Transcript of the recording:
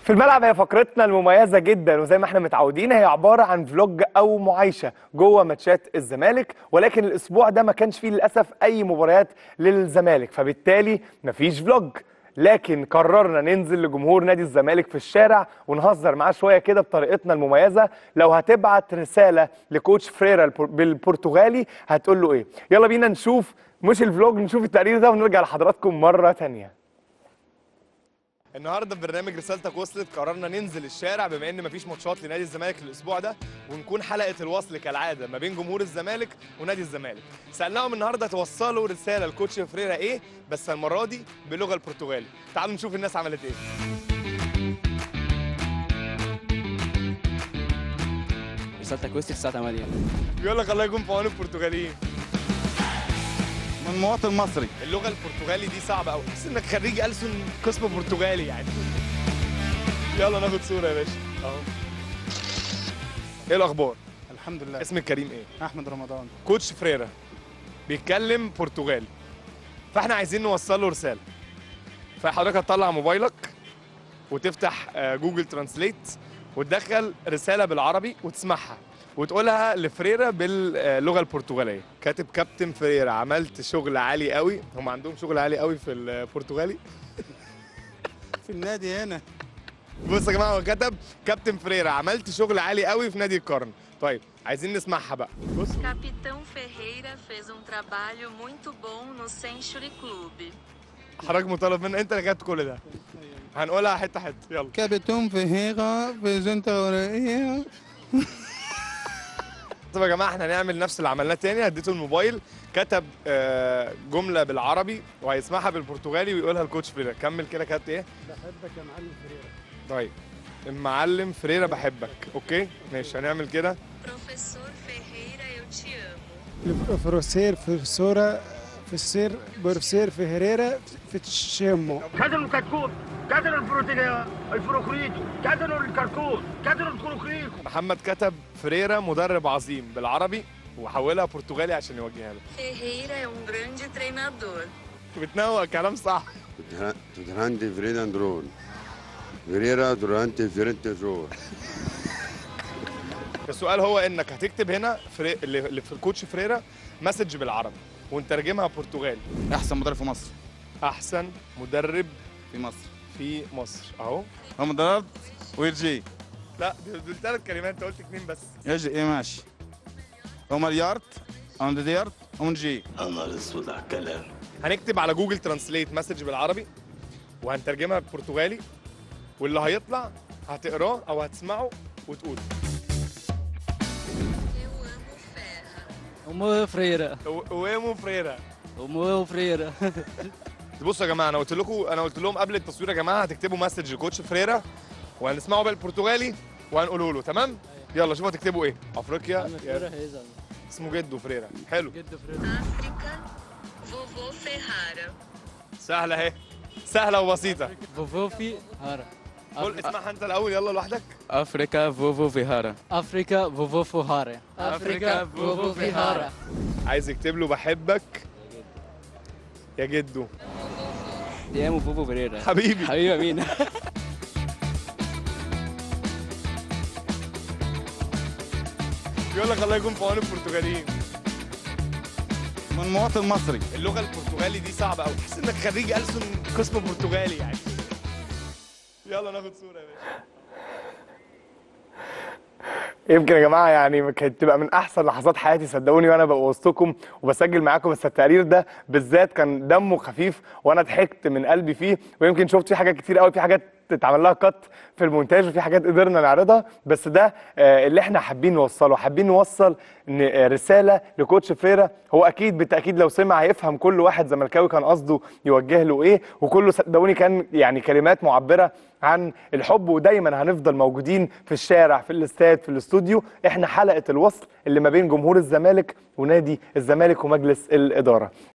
في الملعب هي فقرتنا المميزة جدا وزي ما احنا متعودين هي عبارة عن فلوج أو معايشة جوه ماتشات الزمالك ولكن الأسبوع ده ما كانش فيه للأسف أي مباريات للزمالك فبالتالي مفيش فلوج لكن قررنا ننزل لجمهور نادي الزمالك في الشارع ونهزر معاه شويه كده بطريقتنا المميزه لو هتبعت رساله لكوتش فريرا البر- بالبرتغالي هتقول له ايه يلا بينا نشوف مش الفلوج نشوف التقرير ده ونرجع لحضراتكم مره تانية النهارده في برنامج رسالتك وصلت قررنا ننزل الشارع بما ان مفيش ماتشات لنادي الزمالك الاسبوع ده ونكون حلقه الوصل كالعاده ما بين جمهور الزمالك ونادي الزمالك سالناهم النهارده توصلوا رساله لكوتش فريرا ايه بس المره دي باللغه البرتغالي تعالوا نشوف الناس عملت ايه رسالتك وصلت الساعة 8 بيقول لك الله يكون في عون البرتغاليين من مواطن مصري اللغه البرتغالي دي صعبه قوي تحس انك خريج ألسن قسم برتغالي يعني يلا ناخد صوره يا باشا اهو ايه الاخبار الحمد لله اسم الكريم ايه احمد رمضان كوتش فريرا بيتكلم برتغالي فاحنا عايزين نوصل له رساله فحضرتك هتطلع موبايلك وتفتح آه، جوجل ترانسليت وتدخل رساله بالعربي وتسمعها وتقولها لفريرا باللغه البرتغاليه كاتب كابتن فريرا عملت شغل عالي قوي هم عندهم شغل عالي قوي في البرتغالي في النادي هنا بص يا جماعه هو كتب كابتن فريرا عملت شغل عالي قوي في نادي القرن طيب عايزين نسمعها بقى بص Capitão Ferreira fez um trabalho muito bom no Century Club. حضرتك مطالب منك انت اللي كتبت كل ده هنقولها حته حته يلا كابتن فيهيرا في زنتوريا طب يا جماعه احنا هنعمل نفس اللي عملناه تاني هديته الموبايل كتب آه، جمله بالعربي وهيسمعها بالبرتغالي ويقولها الكوتش فريرا كمل كده كتبت ايه بحبك يا معلم فريرا طيب المعلم فريرا بحبك اوكي ماشي هنعمل كده Professor Ferreira, eu te amo. البروفيسور بروفيسورة فسير بروفيسور فيهريرا في تشيمو كادر الكتكوت كادر البروتين الفروخريتو كادر الكركوت كادر الكروكريكو محمد كتب فريرا مدرب عظيم بالعربي وحولها برتغالي عشان يوجهها له Ferreira é um grande treinador. بتنوع كلام صح Durante Fredan Drone. Guerrera durante Ferente Jor. السؤال هو انك هتكتب هنا فري... اللي اللي في الكوتش فريرا مسج بالعربي ونترجمها برتغالي احسن مدرب في مصر احسن مدرب في مصر في مصر اهو هو مدرب ويرجي لا دول دول ثلاث كلمات انت قلت اتنين بس يجي ايه ماشي هو مليارد اون ديارد اون جي هنكتب على جوجل ترانسليت مسج بالعربي وهنترجمها برتغالي واللي هيطلع هتقراه او هتسمعه وتقول Eu amo Ferra. O meu freira. ويمو فريرا O meu freira. بصوا يا جماعه انا قلت لكم انا قلت لهم قبل التصوير يا جماعه هتكتبوا مسج لكوتش فريرا وهنسمعه بالبرتغالي وهنقوله له تمام يلا شوفوا هتكتبوا ايه افريقيا يا- اسمه جدو فريرا حلو África, vovô Ferrara. سهله اهي سهله وبسيطه Vovô Ferrara. قول اسمعها انت الاول يلا لوحدك África, vovô Ferrara. África, vovô Ferrara. África, vovô Ferrara. عايز يكتب له بحبك يا جدو Te amo, vovô Ferreira. حبيبي حبيبي مين؟ يقول لك الله يكون في عون البرتغاليين من مواطن مصري اللغه البرتغالي دي صعبه قوي تحس انك خريج ألسن قسم برتغالي يعني يلا ناخد صوره يا باشا يمكن يا جماعه يعني كانت تبقى من احسن لحظات حياتي صدقوني وانا ببقى وسطكم وبسجل معاكم بس التقرير ده بالذات كان دمه خفيف وانا ضحكت من قلبي فيه ويمكن شفت فيه حاجات كتير قوي في حاجات اتعمل لها كات في المونتاج وفي حاجات قدرنا نعرضها بس ده آه، اللي احنا حابين نوصله حابين نوصل ان آه، رساله لكوتش فريرا هو اكيد بالتاكيد لو سمع هيفهم كل واحد زملكاوي كان قصده يوجه له ايه وكله صدقوني كان يعني كلمات معبره عن الحب ودايما هنفضل موجودين في الشارع في الاستاد في الاستوديو احنا حلقه الوصل اللي ما بين جمهور الزمالك ونادي الزمالك ومجلس الاداره